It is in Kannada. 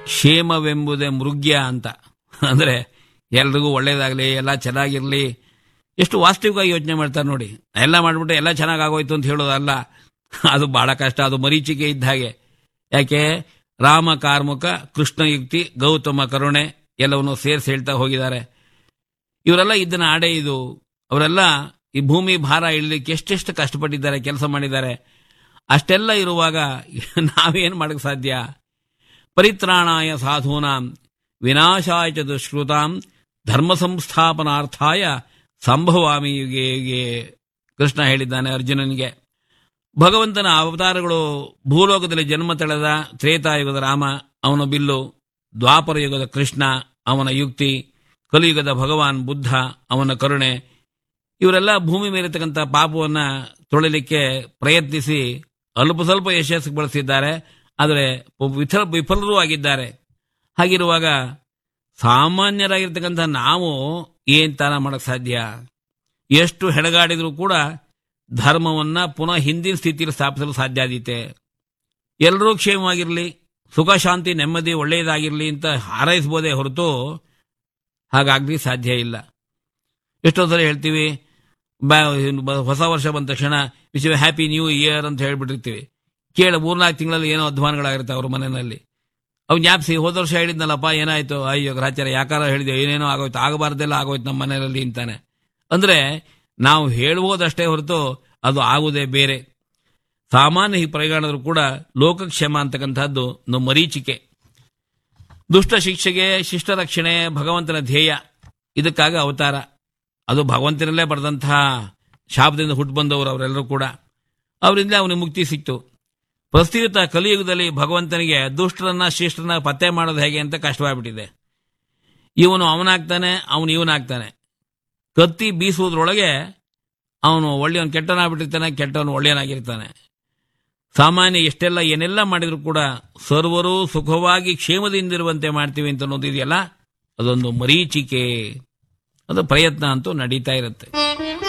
ಕ್ಷೇಮವೆಂಬುದೇ ಮೃಗ್ಯ ಅಂತ ಅಂದ್ರೆ ಎಲ್ರಿಗೂ ಒಳ್ಳೇದಾಗ್ಲಿ ಎಲ್ಲ ಚೆನ್ನಾಗಿರ್ಲಿ ಎಷ್ಟು ವಾಸ್ತವಿಕವಾಗಿ ಯೋಚನೆ ಮಾಡ್ತಾರೆ ನೋಡಿ ಎಲ್ಲ ಮಾಡ್ಬಿಟ್ಟು ಎಲ್ಲ ಚೆನ್ನಾಗಾಗೋಯ್ತು ಅಂತ ಹೇಳೋದಲ್ಲ ಅದು ಬಹಳ ಕಷ್ಟ ಅದು ಮರೀಚಿಕೆ ಇದ್ದ ಹಾಗೆ ಯಾಕೆ ರಾಮ ಕಾರ್ಮುಕ ಕೃಷ್ಣ ಯುಕ್ತಿ ಗೌತಮ ಕರುಣೆ ಎಲ್ಲವನ್ನು ಸೇರಿಸಿ ಹೇಳ್ತಾ ಹೋಗಿದ್ದಾರೆ ಇವರೆಲ್ಲ ಇದನ್ನ ಆಡೇ ಇದು ಅವರೆಲ್ಲ ಈ ಭೂಮಿ ಭಾರ ಇಳಲಿಕ್ಕೆ ಎಷ್ಟೆಷ್ಟು ಕಷ್ಟಪಟ್ಟಿದ್ದಾರೆ ಕೆಲಸ ಮಾಡಿದ್ದಾರೆ ಅಷ್ಟೆಲ್ಲ ಇರುವಾಗ ನಾವೇನು ಮಾಡಕ್ ಸಾಧ್ಯ ಪರಿತ್ರಾಣಾಯ ಸಾಧೂನಾಂ ವಿನಾಶಾಯ ಚ ದುಷ್ಕೃತಾಂ ಧರ್ಮ ಸಂಸ್ಥಾಪನಾರ್ಥಾಯ ಸಂಭವಾಮಿ ಯುಗೆ ಯುಗೆ ಕೃಷ್ಣ ಹೇಳಿದ್ದಾನೆ ಅರ್ಜುನನಿಗೆ ಭಗವಂತನ ಅವತಾರಗಳು ಭೂಲೋಕದಲ್ಲಿ ಜನ್ಮ ತಳೆದ ತ್ರೇತಾಯುಗದ ರಾಮ ಅವನ ಬಿಲ್ಲು ದ್ವಾಪರ ಯುಗದ ಕೃಷ್ಣ ಅವನ ಯುಕ್ತಿ ಕಲಿಯುಗದ ಭಗವಾನ್ ಬುದ್ಧ ಅವನ ಕರುಣೆ ಇವರೆಲ್ಲ ಭೂಮಿ ಮೇಲಿರ್ತಕ್ಕಂಥ ಪಾಪವನ್ನ ತೊಳಲಿಕ್ಕೆ ಪ್ರಯತ್ನಿಸಿ ಅಲ್ಪ ಸ್ವಲ್ಪ ಯಶಸ್ಸು ಬಳಸಿದ್ದಾರೆ ಆದರೆ ವಿಫಲ ವಿಫಲರೂ ಆಗಿದ್ದಾರೆ ಹಾಗಿರುವಾಗ ಸಾಮಾನ್ಯರಾಗಿರ್ತಕ್ಕಂಥ ನಾವು ಏನ್ ತಾನ ಮಾಡಕ್ ಸಾಧ್ಯ ಎಷ್ಟು ಹೆಣಗಾಡಿದ್ರೂ ಕೂಡ ಧರ್ಮವನ್ನ ಪುನಃ ಹಿಂದಿನ ಸ್ಥಿತಿಯಲ್ಲಿ ಸ್ಥಾಪಿಸಲು ಸಾಧ್ಯ ಆದೀತೆ ಎಲ್ಲರೂ ಕ್ಷೇಮವಾಗಿರಲಿ ಸುಖ ಶಾಂತಿ ನೆಮ್ಮದಿ ಒಳ್ಳೆಯದಾಗಿರಲಿ ಅಂತ ಹಾರೈಸ್ಬೋದೇ ಹೊರತು ಹಾಗಾಗ್ಲಿ ಸಾಧ್ಯ ಇಲ್ಲ ಎಷ್ಟೋ ಸಲ ಹೇಳ್ತೀವಿ ಬ- ಹೊಸ ವರ್ಷ ಬಂದ ತಕ್ಷಣ ವಿಶ್ ಹ್ಯಾಪಿ ನ್ಯೂ ಇಯರ್ ಅಂತ ಹೇಳ್ಬಿಟ್ಟಿರ್ತೀವಿ ಕೇಳ ಮೂರ್ನಾಲ್ಕು ತಿಂಗಳಲ್ಲಿ ಏನೋ ಅಧ್ವಾನಗಳಾಗಿರುತ್ತೆ ಅವ್ರ ಮನೆಯಲ್ಲಿ ಅವ್ನು ಜ್ಞಾಪಿಸಿ ಹೋದ ವರ್ಷ ಹೇಳಿದ್ನಲ್ಲಪ್ಪ ಏನಾಯ್ತು ಅಯ್ಯೋ ಗ್ರಾಚಾರ ಯಾಕಾರ ಹೇಳಿದೆ ಏನೇನೋ ಆಗೋಯ್ತು ಆಗಬಾರ್ದೆಲ್ಲ ಆಗೋಯ್ತು ನಮ್ಮ ಮನೆಯಲ್ಲಿ ಅಂತಾನೆ ಅಂದ್ರೆ ನಾವು ಹೇಳುವುದಷ್ಟೇ ಹೊರತು ಅದು ಆಗುವುದೇ ಬೇರೆ ಸಾಮಾನ್ಯ ಈ ಪರಿಗಣದ್ರು ಕೂಡ ಲೋಕಕ್ಷೇಮ ಅಂತಕ್ಕಂಥದ್ದು ಒಂದು ಮರೀಚಿಕೆ ದುಷ್ಟ ಶಿಕ್ಷೆಗೆ ಶಿಷ್ಟ ರಕ್ಷಣೆ ಭಗವಂತನ ಧ್ಯೇಯ ಇದಕ್ಕಾಗ ಅವತಾರ ಅದು ಭಗವಂತನಲ್ಲೇ ಬರೆದಂತಹ ಶಾಪದಿಂದ ಹುಟ್ಟು ಬಂದವರು ಅವರೆಲ್ಲರೂ ಕೂಡ ಅವರಿಂದ ಅವನಿಗೆ ಮುಕ್ತಿ ಸಿಕ್ತು ಪ್ರಸ್ತುತ ಕಲಿಯುಗದಲ್ಲಿ ಭಗವಂತನಿಗೆ ದುಷ್ಟರನ್ನ ಶಿಷ್ಟರನ್ನ ಪತ್ತೆ ಮಾಡೋದು ಹೇಗೆ ಅಂತ ಕಷ್ಟವಾಗ್ಬಿಟ್ಟಿದೆ ಇವನು ಅವನಾಗ್ತಾನೆ ಅವನು ಇವನಾಗ್ತಾನೆ ಕತ್ತಿ ಬೀಸುವುದ್ರೊಳಗೆ ಅವನು ಒಳ್ಳೆಯವನು ಕೆಟ್ಟನಾಗ್ಬಿಟ್ಟಿರ್ತಾನೆ ಕೆಟ್ಟವನು ಒಳ್ಳೆಯನಾಗಿರ್ತಾನೆ ಸಾಮಾನ್ಯ ಎಷ್ಟೆಲ್ಲ ಏನೆಲ್ಲ ಮಾಡಿದ್ರು ಕೂಡ ಸರ್ವರು ಸುಖವಾಗಿ ಕ್ಷೇಮದಿಂದಿರುವಂತೆ ಮಾಡ್ತೀವಿ ಅಂತ ಅನ್ನೋದು ಇದೆಯಲ್ಲ ಅದೊಂದು ಮರೀಚಿಕೆ ಅದು ಪ್ರಯತ್ನ ಅಂತೂ ನಡೀತಾ ಇರುತ್ತೆ